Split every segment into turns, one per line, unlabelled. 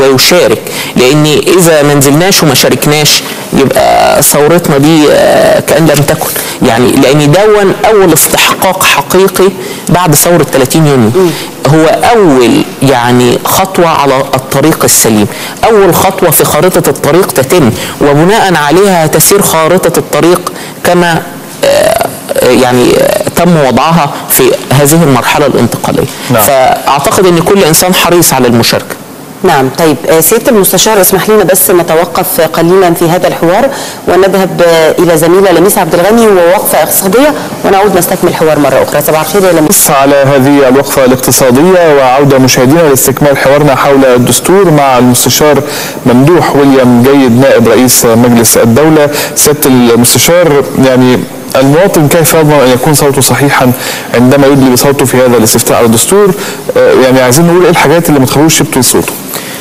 ويشارك لان اذا ما نزلناش وما شاركناش يبقى ثورتنا دي آه، كان لم تكن يعني لان دون اول استحقاق حقيقي بعد ثوره 30 يونيو هو اول يعني خطوه على الطريق السليم اول خطوه في خارطه الطريق تتم وبناء عليها تسير خارطه الطريق كما آه، يعني آه، تم وضعها في هذه المرحله الانتقاليه
نعم.
فاعتقد ان كل انسان حريص على المشاركه
نعم طيب آه، سيادة المستشار اسمح لنا بس نتوقف قليلا في هذا الحوار ونذهب آه، إلى زميلة لميس عبد الغني ووقفة اقتصادية ونعود نستكمل الحوار مرة أخرى صباح الخير يا لميس
نص على هذه الوقفة الاقتصادية وعودة مشاهدينا لاستكمال حوارنا حول الدستور مع المستشار ممدوح ويليام جيد نائب رئيس مجلس الدولة سيادة المستشار يعني المواطن كيف يضمن ان يكون صوته صحيحا عندما يدلي بصوته في هذا الاستفتاء على الدستور آه، يعني عايزين نقول ايه الحاجات اللي ما تخلوش يبطل صوته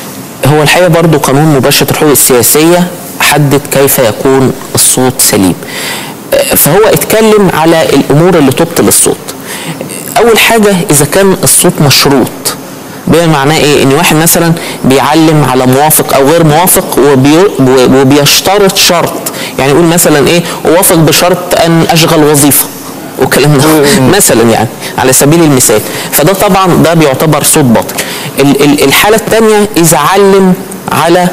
هو الحقيقه برضو قانون مباشره الحقوق السياسيه حدد كيف يكون الصوت سليم آه، فهو اتكلم على الامور اللي تبطل الصوت اول حاجه اذا كان الصوت مشروط بما معناه ايه ان واحد مثلا بيعلم على موافق او غير موافق وبي وبيشترط شرط يعني يقول مثلا ايه اوافق بشرط ان اشغل وظيفه والكلام ده مثلا يعني على سبيل المثال فده طبعا ده بيعتبر صوت باطل ال- ال- الحاله الثانيه اذا علم على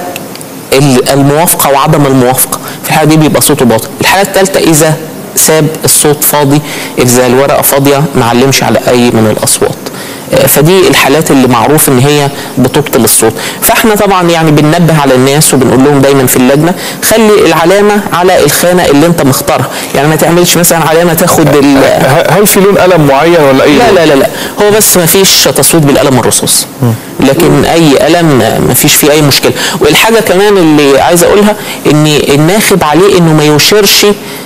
ال- الموافقه وعدم الموافقه في الحاله دي بيبقى صوته باطل الحاله الثالثه اذا ساب الصوت فاضي اذا الورقه فاضيه ما علمش على اي من الاصوات آه، فدي الحالات اللي معروف ان هي بتبطل الصوت فاحنا طبعا يعني بننبه على الناس وبنقول لهم دايما في اللجنه خلي العلامه على الخانه اللي انت مختارها يعني ما تعملش مثلا علامه تاخد ال-
ه- هل في لون قلم معين ولا اي
لا
لون؟
لا لا لا هو بس ما فيش تصويت بالقلم الرصاص لكن اي قلم ما فيش فيه اي مشكله والحاجه كمان اللي عايز اقولها ان الناخب عليه انه ما يشيرش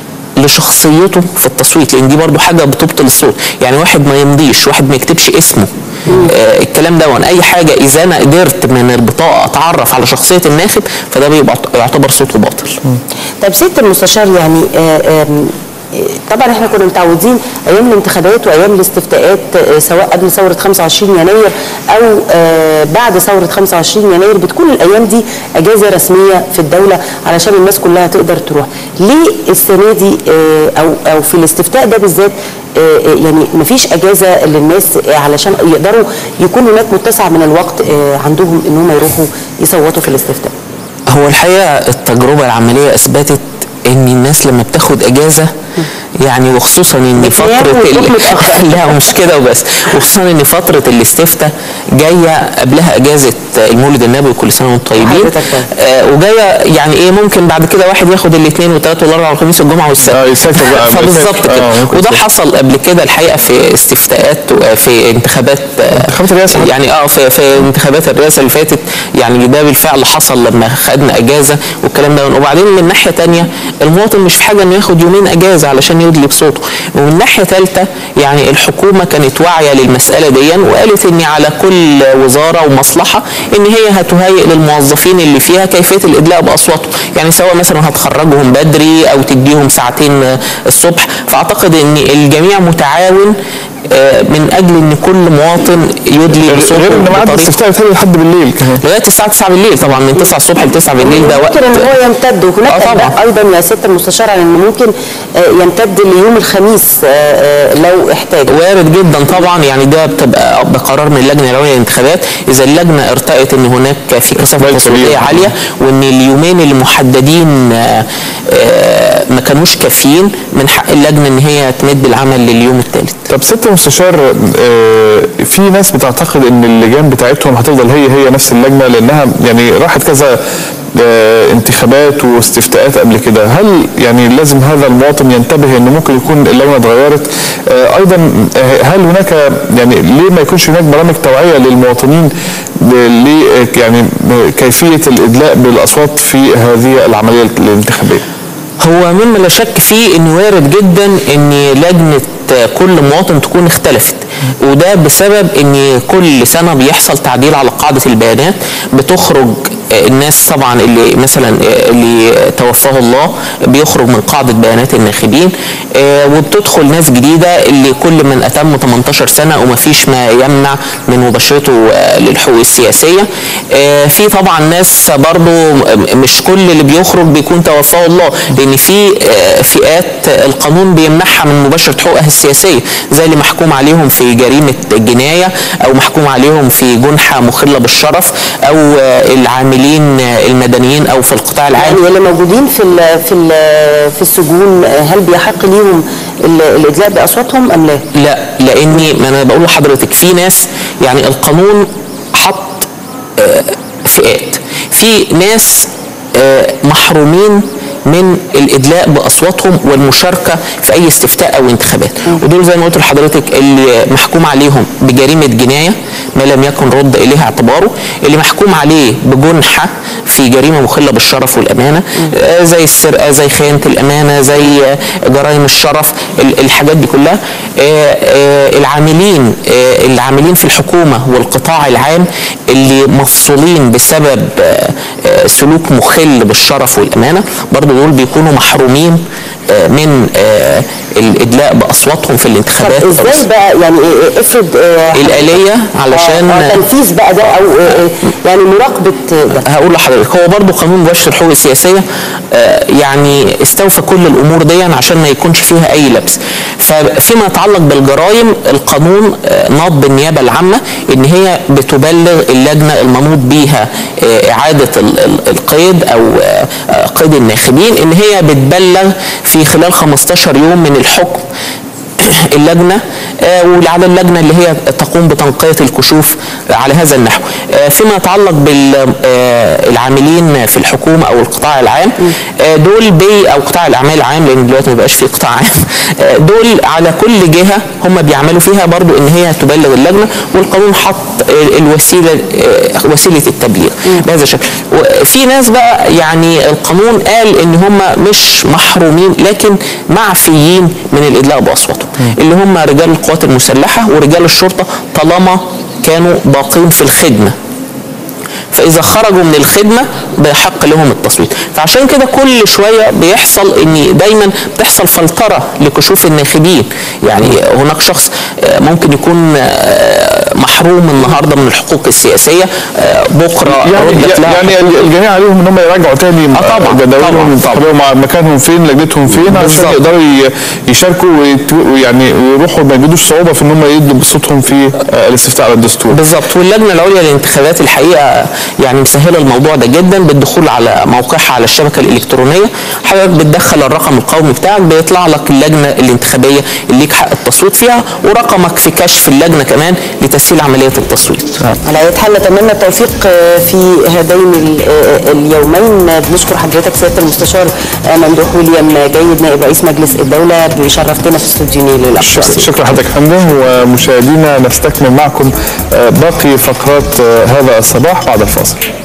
لشخصيته في التصويت لان دي برضو حاجه بتبطل الصوت يعني واحد ما يمضيش واحد ما يكتبش اسمه آه الكلام ده اي حاجه اذا انا قدرت من البطاقه اتعرف على شخصيه الناخب فده بيبقى يعتبر صوته باطل
طيب سيادة المستشار يعني آه، آم، آه، طبعا احنا كنا متعودين ايام الانتخابات وايام الاستفتاءات آه، سواء قبل ثوره 25 يناير او آه، بعد ثوره 25 يناير بتكون الايام دي اجازه رسميه في الدوله علشان الناس كلها تقدر تروح. ليه السنه دي آه، او او في الاستفتاء ده بالذات آه، آه، يعني مفيش اجازه للناس آه، علشان يقدروا يكون هناك متسع من الوقت آه، عندهم ان هم يروحوا يصوتوا في الاستفتاء.
هو الحقيقه التجربه العمليه اثبتت ان الناس لما بتاخد اجازه يعني وخصوصا ان
بتنام
فتره
وتروح متأخر.
لا مش كده وبس وخصوصا ان فتره الاستفتاء جايه قبلها اجازه المولد النبوي وكل سنه وانتم طيبين
حضرتك طيب.
آه وجايه يعني ايه ممكن بعد كده واحد ياخد الاثنين والثلاث والاربع والخميس والجمعه والسبت
آه، يسافر بقى،
فبالظبط
يسافر.
كده
آه، ممكن
وده
يسافر.
حصل قبل كده الحقيقه في استفتاءات وفي انتخابات آه،
انتخابات الرئاسة حتى.
يعني اه في, في انتخابات الرئاسه اللي فاتت يعني ده بالفعل حصل لما خدنا اجازه والكلام ده وبعدين من ناحيه تانية المواطن مش في حاجه انه ياخد يومين اجازه علشان يدلي بصوته ومن ناحيه ثالثه يعني الحكومه كانت واعيه للمساله دي وقالت ان على كل وزاره ومصلحه ان هي هتهيئ للموظفين اللي فيها كيفيه الادلاء باصواتهم يعني سواء مثلا هتخرجهم بدري او تديهم ساعتين آه، الصبح فاعتقد ان الجميع متعاون آه، من اجل ان كل مواطن يدلي بصوته
غير ان ميعاد
بطريقة-
الاستفتاء بيتهيألي لحد بالليل كمان
لغايه الساعه 9 بالليل طبعا من 9 الصبح ل 9 بالليل ده وقت
ممكن ان هو يمتد وهناك
آه طبعا.
أنباء ايضا يا سياده المستشار عن انه ممكن آه، يمتد ليوم الخميس آه، آه، لو احتاج
وارد جدا طبعا يعني ده بتبقى بقرار من اللجنه العليا للانتخابات اذا اللجنه ارتأت ان هناك في كثافه
احتمال
تصويتيه
كبير.
عاليه وان اليومين اللي محددين آه، آه، ما كانوش كافيين من حق اللجنه ان هي تمد العمل لليوم الثالث
طب ست مستشار آه، في ناس بتعتقد ان اللجان بتاعتهم هتفضل هي هي نفس اللجنه لانها يعني راحت كذا آه، انتخابات واستفتاءات قبل كده هل يعني لازم هذا المواطن ينتبه انه ممكن يكون اللجنه اتغيرت آه، ايضا آه، هل هناك يعني ليه ما يكونش هناك برامج توعيه للمواطنين ل ل- يعني كيفيه الادلاء بالاصوات في هذه العمليه الانتخابيه
هو مما لا شك فيه ان وارد جدا ان لجنه كل مواطن تكون اختلفت وده بسبب ان كل سنه بيحصل تعديل على قاعده البيانات بتخرج الناس طبعا اللي مثلا اللي توفاه الله بيخرج من قاعده بيانات الناخبين آه، وبتدخل ناس جديده اللي كل من اتم 18 سنه وما فيش ما يمنع من مباشرته آه، للحقوق السياسيه آه، في طبعا ناس برضو مش كل اللي بيخرج بيكون توفاه الله لان في آه، فئات القانون بيمنعها من مباشره حقوقها السياسيه زي اللي محكوم عليهم في جريمه جنايه او محكوم عليهم في جنحه مخله بالشرف او آه، العاملين آه، المدنيين او في القطاع العام
يعني اللي موجودين في ال في ال في السجون هل بيحق ليهم ال- الادلاء باصواتهم ام لا؟
لا لاني ما انا بقول لحضرتك في ناس يعني القانون حط آه، فئات في ناس آه، محرومين من الادلاء باصواتهم والمشاركه في اي استفتاء او انتخابات ودول زي ما قلت لحضرتك اللي محكوم عليهم بجريمه جنايه ما لم يكن رد اليه اعتباره اللي محكوم عليه بجنحه في جريمه مخله بالشرف والامانه آه، زي السرقه زي خيانه الامانه زي آه، جرائم الشرف ال- الحاجات دي كلها آه، آه، العاملين آه، العاملين في الحكومه والقطاع العام اللي مفصولين بسبب آه، آه، سلوك مخل بالشرف والامانه برضو دول بيكونوا محرومين آه، من آه، الادلاء باصواتهم في الانتخابات
طب ازاي بقى يعني إيه- افرض آه،
الآلية علشان-
آه، آه، تنفيذ بقى ده او آه، آه، يعني مراقبه ده
هقول لحضرتك هو برضو قانون مباشر الحقوق السياسيه آه، يعني استوفى كل الامور دي عشان ما يكونش فيها اي لبس ففيما يتعلق بالجرائم القانون آه، ناط بالنيابه العامه ان هي بتبلغ اللجنه المنوط بيها آه، اعاده ال- ال- القيد او آه، آه، قيد الناخبين ان هي بتبلغ في خلال 15 يوم من الحكم اللجنه آه، وعلى اللجنه اللي هي تقوم بتنقيه الكشوف على هذا النحو آه، فيما يتعلق بالعاملين في الحكومه او القطاع العام آه، دول بي او قطاع الاعمال العام لان دلوقتي ما بقاش في قطاع عام آه، دول على كل جهه هم بيعملوا فيها برضو ان هي تبلغ اللجنه والقانون حط آه، الوسيله آه، وسيله التبليغ بهذا الشكل وفي ناس بقى يعني القانون قال ان هم مش محرومين لكن معفيين من الادلاء باصواتهم اللي هم رجال القوات المسلحه ورجال الشرطه طالما كانوا باقين في الخدمه فاذا خرجوا من الخدمه بيحق لهم التصويت فعشان كده كل شويه بيحصل ان دايما بتحصل فلتره لكشوف الناخبين يعني هناك شخص آه، ممكن يكون آه، محروم النهارده من الحقوق السياسيه آه، بكره
يعني
ردت له
يعني الجميع عليهم ان هم يراجعوا تاني
آه طبعاً،
جداولهم
طبعاً،
الانتخابيه مع مكانهم فين لجنتهم فين عشان
بالظبط.
يقدروا ي- يشاركوا ويت- ويعني ويروحوا ما يجدوش صعوبه في ان هم يدوا بصوتهم في آه، الاستفتاء على الدستور
بالظبط واللجنه العليا للانتخابات الحقيقه يعني مسهله الموضوع ده جدا بالدخول على موقعها على الشبكه الالكترونيه حضرتك بتدخل الرقم القومي بتاعك بيطلع لك اللجنه الانتخابيه اللي ليك حق التصويت فيها ورقمك في كشف اللجنه كمان لتسهيل عمليه التصويت
على اي حال نتمنى التوفيق آه، في هذين ال- آه، اليومين آه، بنشكر حضرتك سياده المستشار آه، ممدوح ويليام جيد نائب رئيس مجلس الدوله بشرفتنا في استوديو نيل الاخبار
شكرا حضرتك يا فندم ومشاهدينا نستكمل معكم آه، باقي فقرات آه، هذا الصباح بعد الفاصل